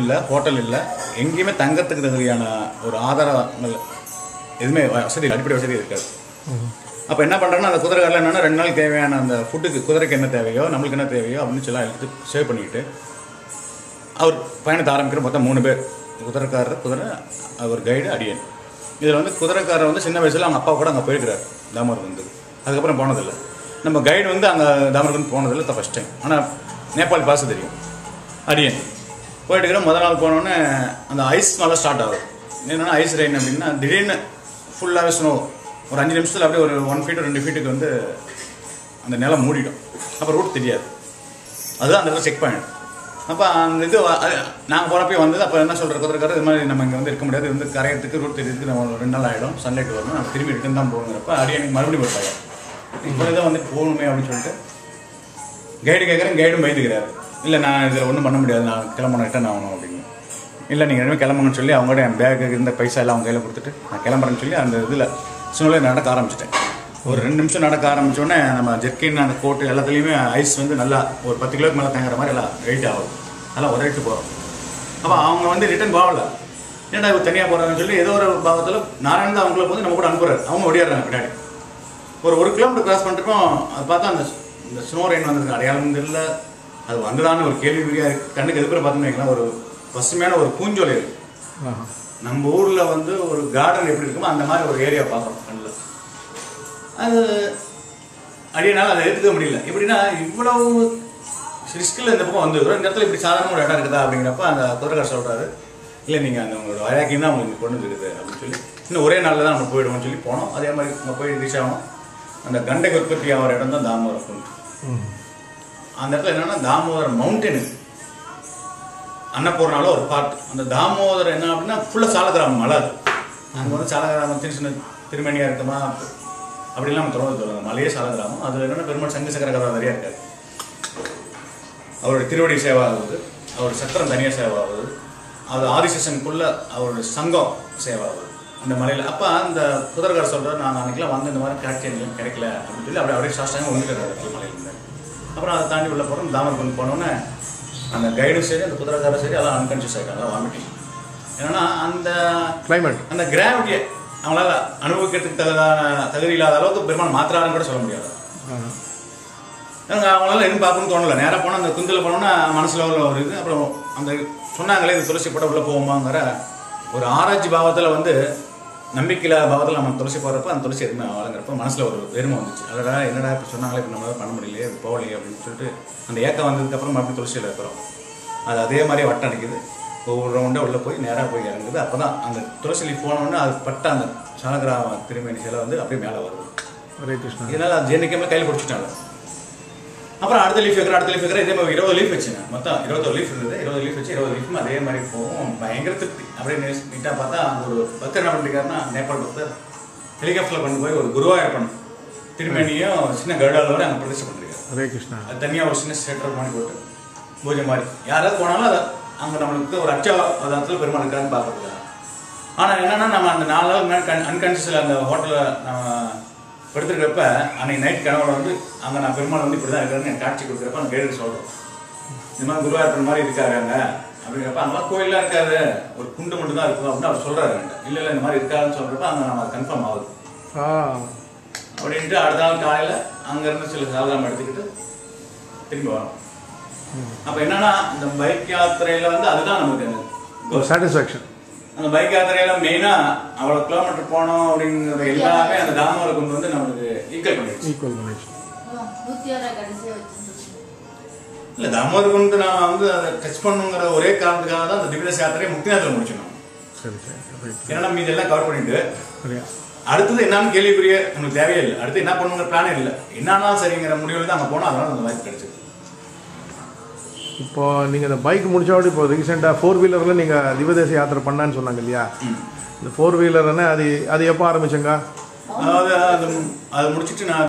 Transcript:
இல்லை ஹோட்டல் இல்லை எங்கேயுமே தங்கறதுக்கு தகுதியான ஒரு ஆதாரங்கள் எதுவுமே வசதி அடிப்படை வசதி இருக்காது அப்போ என்ன பண்ணுறாங்கன்னா அந்த குதிரை காரில் என்னன்னா ரெண்டு நாளைக்கு தேவையான அந்த ஃபுட்டுக்கு குதிரைக்கு என்ன தேவையோ நம்மளுக்கு என்ன தேவையோ அப்படின்னு சொல்லி எடுத்து சேவ் பண்ணிக்கிட்டு அவர் பயணத்தை ஆரம்பிக்கிற மொத்தம் மூணு பேர் குதிரைக்காரர் குதிரை அவர் கைடு அடியன் இதில் வந்து குதிரைக்காரர் வந்து சின்ன வயசில் அவங்க அப்பா கூட அங்கே போயிருக்கிறார் தாமர் வந்து அதுக்கப்புறம் போனதில்லை நம்ம கைடு வந்து அங்கே தாமருக்கு போனதில்லை தான் ஃபஸ்ட் டைம் ஆனால் நேபாள் பாச தெரியும் அடியன் போயிட்டு இருக்கிற முதல் நாள் போனோடனே அந்த ஐஸ் நல்லா ஸ்டார்ட் ஆகுது என்னென்னா ஐஸ் ரெயின் அப்படின்னா திடீர்னு ஃபுல்லாகவே ஸ்னோ ஒரு அஞ்சு நிமிஷத்தில் அப்படியே ஒரு ஒன் ஃபீட் ரெண்டு ஃபீட்டுக்கு வந்து அந்த நிலம் மூடிடும் அப்போ ரூட் தெரியாது அதுதான் அந்த இடத்துல செக் பாயிண்ட் அப்போ அந்த இது நாங்கள் போகிறப்பே வந்தது அப்போ என்ன சொல்கிற குதிரைக்காரர் இது மாதிரி நம்ம இங்கே வந்து இருக்க முடியாது இது வந்து கரையறதுக்கு ரூட் தெரியுதுக்கு நம்ம ஒரு ரெண்டு நாள் ஆகிடும் சன்லைட் வரணும் நம்ம திரும்பி ரிட்டன் தான் போகணுங்கிறப்ப அடி எனக்கு மறுபடியும் போட்டாங்க இப்போ இதை வந்து போகணுமே அப்படின்னு சொல்லிட்டு கைடு கேட்குறேன் கைடும் பயந்துக்கிறாரு இல்லை நான் இதில் ஒன்றும் பண்ண முடியாது நான் கிளம்பணும் ரிட்டன் ஆகணும் அப்படின்னு இல்லை நீங்கள் ரெண்டுமே கிளம்புங்கன்னு சொல்லி அவங்கள்ட்ட என் பேக் இருந்த பைசா எல்லாம் அவங்க கையில் கொடுத்துட்டு நான் கிளம்புறேன்னு சொல்லி அந்த இதில் சுனோலே நடக்க ஆரம்பிச்சிட்டேன் ஒரு ரெண்டு நிமிஷம் நடக்க ஆரம்பிச்சோடனே நம்ம ஜெர்கின் அந்த கோட்டு எல்லாத்துலேயுமே ஐஸ் வந்து நல்லா ஒரு பத்து கிலோக்கு மேலே தாங்குற மாதிரி எல்லாம் வெயிட் ஆகும் அதெல்லாம் உதவிட்டு போகிறோம் அப்போ அவங்க வந்து ரிட்டன் போகல ஏன்டா இவர் தனியாக போகிறாங்கன்னு சொல்லி ஏதோ ஒரு பாவத்தில் நாராயணன் தான் அவங்கள வந்து நம்ம கூட அனுப்புறாரு அவங்க ஓடிடுறாங்க பின்னாடி ஒரு ஒரு கிலோமீட்டர் கிராஸ் பண்ணிருக்கோம் அது பார்த்தா அந்த இந்த ஸ்னோ ரெயின் வந்திருக்கு அடையாளம் தெரியல அது வந்துதான்னு ஒரு கேள்விக்குறியாக இருக்கு கண்ணுக்கு எதுக்குற பார்த்தோம்னு வைங்களேன் ஒரு பசுமையான ஒரு பூஞ்சோலை இருக்கு ஆஹா. நம்ம ஊர்ல வந்து ஒரு கார்டன் எப்படி இருக்குமோ அந்த மாதிரி ஒரு ஏரியா பார்க்குறோம் கண்ணில் அது அடியனால அதை எடுத்துக்க முடியல எப்படின்னா இவ்வளவு ரிஸ்கில் இந்த பக்கம் வந்து இந்த இடத்துல இப்படி சாதாரண ஒரு இடம் இருக்குதா அப்படிங்கிறப்ப அந்த குதிரைக்கார் சொல்றாரு இல்லை நீங்கள் அந்த உங்களோட வயாக்கியம் தான் உங்களுக்கு கொண்டு வந்துருக்குது அப்படின்னு சொல்லி இன்னும் ஒரே நாளில் தான் நம்ம போயிடுவோம்னு சொல்லி போனோம் அதே மாதிரி நம்ம போய் ரீச் ஆகணும் அந்த கண்டைக்கு உற்பத்தி ஆகிற இடம் தான் தாமோதரம் குன்று ம். அந்த இடத்துல என்னன்னா தாமோதரம் மவுண்டனு அன்னபூர்ணால ஒரு பார்ட் அந்த தாமோதரம் என்ன அப்படின்னா ஃபுல்லாக சாலகிராமம் மலை அது அங்கே வந்து சாலகிராமம் சின்ன சின்ன திருமணியாக இருக்குமா அப்படிலாம் நம்ம தொடர்ந்து சொல்லுவாங்க மலையே சாலகிராமம் அது என்னன்னா பெருமாள் சங்க சக்கர கதை நிறையா இருக்காது அவருடைய திருவடி சேவை ஆகுது அவருடைய சக்கரம் தனியாக சேவை ஆகுது அது ஆதிசேஷனுக்குள்ள அவருடைய சங்கம் சேவை ஆகுது அந்த மலையில் அப்போ அந்த குதிரைக்கார சொல்கிறார் நான் அன்றைக்கெலாம் வந்து இந்த மாதிரி காட்சி எனக்கு கிடைக்கல அப்படின்னு சொல்லி அப்படியே அப்படியே சாஸ்டாங்க வந்துட்டார் மலையிலேருந்து அப்புறம் அதை தாண்டி உள்ள போகிறோம் தாமரகுண்ட் போனோன்னே அந்த கைடும் சரி அந்த குதிரைக்காரரும் சரி எல்லாம் அன்கான்ஷியஸ் ஆகிட்டாங்க வாமிட்டிங் என்னன்னா அந்த climate அந்த கிராவிட்டியை அவங்களால அனுபவிக்கிறதுக்கு தகுதான தகுதி இல்லாத அளவுக்கு பெருமாள் மாத்திராருன்னு கூட சொல்ல முடியாது ஆஹா. எனக்கு அவங்களால எதுவும் பார்க்கணும்னு தோணல நேராக போனால் அந்த குந்தில் போனோம்னா மனசில் உள்ள ஒரு இது அப்புறம் அந்த சொன்னாங்களே இந்த துளசி போட உள்ள போவோமாங்கிற ஒரு ஆராய்ச்சி பாவத்தில் வந்து நம்பிக்கையில பாவத்தில் நம்ம துளசி போகிறப்ப அந்த துளசி எதுவுமே ஆளுங்கிறப்ப மனசில் ஒரு பெருமை வந்துச்சு அதடா என்னடா இப்போ சொன்னாங்களே இப்போ நம்மளால பண்ண முடியலையே இது போகலையே அப்படின்னு சொல்லிட்டு அந்த ஏக்கம் வந்ததுக்கப்புறம் மறுபடியும் துளசியில் இருக்கிறோம் அது அதே மாதிரியே வட்டம் அடிக்குது ஒவ்வொரு ரவுண்டாக உள்ளே போய் நேராக போய் இறங்குது அப்போ தான் அந்த துளசி leaf போனோடனே அது பட்ட அந்த சாலகிராம திருமணி சிலை வந்து அப்படியே மேலே வருது ஹரே கிருஷ்ணா இதனால அது ஜெனிக்காம கையில் பிடிச்சிட்டாங்க அப்புறம் அடுத்த லீஃப் வைக்கிற அடுத்த லீஃப் வைக்கிற இதே மாதிரி இருபது லீஃப் வச்சுங்க மொத்தம் இருபத்தொரு லீஃப் இருந்தது இருபது லீஃப் வச்சு இருபது லீஃபும் அதே மாதிரி போகும் பயங்கர திருப்தி அப்படியே நீட்டாக பார்த்தா அங்க ஒரு பக்தர் என்ன பண்ணிருக்காருன்னா நேபாள் பக்தர் ஹெலிகாப்டரில் கொண்டு போய் ஒரு குருவாயூரப்பன் திருமணியும் சின்ன கருடாலோட அங்கே பிரதிஷ்டை பண்ணிருக்காரு ஹரே கிருஷ்ணா அது தனியாக ஒரு சின்ன ஸ்டேட்டர் பண்ணி போட்டு பூஜை மாதிரி யாராவது போனாலும் அதை அங்கே நம்மளுக்கு ஒரு அச்ச பதார்த்தத்தில் பெருமாள் இருக்காருன்னு பார்க்கறதுக்காக ஆனால் என்னன்னா நம்ம அந்த நாலு நாள் முன்னாடி அன்கான்சியஸில் அந்த ஹோட்டலில் நம்ம படுத்துருக்கிறப்ப அன்னைக்கு நைட் கனவுல வந்து அங்கே நான் பெருமாள் வந்து இப்படி தான் இருக்காருன்னு எனக்கு காட்சி கொடுக்குறப்ப அந்த கைடு சொல்கிறோம் இந்த மாதிரி குருவாயூரப்பன் மாதிரி இருக்காரு அங்க அப்படிங்கிறப்ப அங்கே கோயிலாம் இருக்காது ஒரு குண்டு மட்டும் தான் இருக்கும் அப்படின்னு அவர் சொல்கிறாரு இல்லை இல்லை இந்த மாதிரி இருக்காருன்னு சொல்கிறப்ப அங்கே நம்ம கன்ஃபார்ம் ஆகுது ஆ அப்படின்ட்டு அடுத்த நாள் காலையில் அங்கேருந்து சில சாதனம் எடுத்துக்கிட்டு திரும்பி வரோம் அப்போ என்னன்னா இந்த பைக் யாத்திரையில் வந்து அதுதான் நமக்கு ஒரு சாட்டிஸ்ஃபேக்ஷன் அந்த பைக் யாத்திரையில மெயினா அவ்வளவு கிலோமீட்டர் போனோம் அப்படிங்கிற எல்லாமே அந்த தாமரை கொண்டு வந்து நம்மளுக்கு ஈக்குவல் பண்ணிடுச்சு ஈக்குவல் பண்ணிடுச்சு நூத்தி ஆறு கடைசியா வச்சிருந்தோம் இல்ல தாமரை கொண்டு நான் வந்து அதை டச் பண்ணுங்கிற ஒரே காரணத்துக்காக தான் அந்த திவ்யதேச யாத்திரையை முக்திநாத்தில் முடிச்சிடணும் சரி சரி ரைட் ஏன்னா மீதி எல்லாம் கவர் பண்ணிட்டு சரியா அடுத்தது என்னன்னு கேள்விக்குரிய நமக்கு தேவையே இல்லை அடுத்து என்ன பண்ணுங்கிற பிளானே இல்லை என்னாலும் சரிங்கிற முடிவில் தான் அங்கே போனோம் அதனால அந்த வாய்ப்பு கிடைச்சது இப்போ நீங்கள் இந்த பைக் முடிச்சோட இப்போ ரீசெண்டாக ஃபோர் வீலரில் நீங்கள் திவதேச யாத்திரை பண்ணான்னு சொன்னாங்க இல்லையா இந்த ஃபோர் வீலர்னா அது அது எப்போ ஆரம்பிச்சங்க அதாவது அது அது முடிச்சிட்டு நான்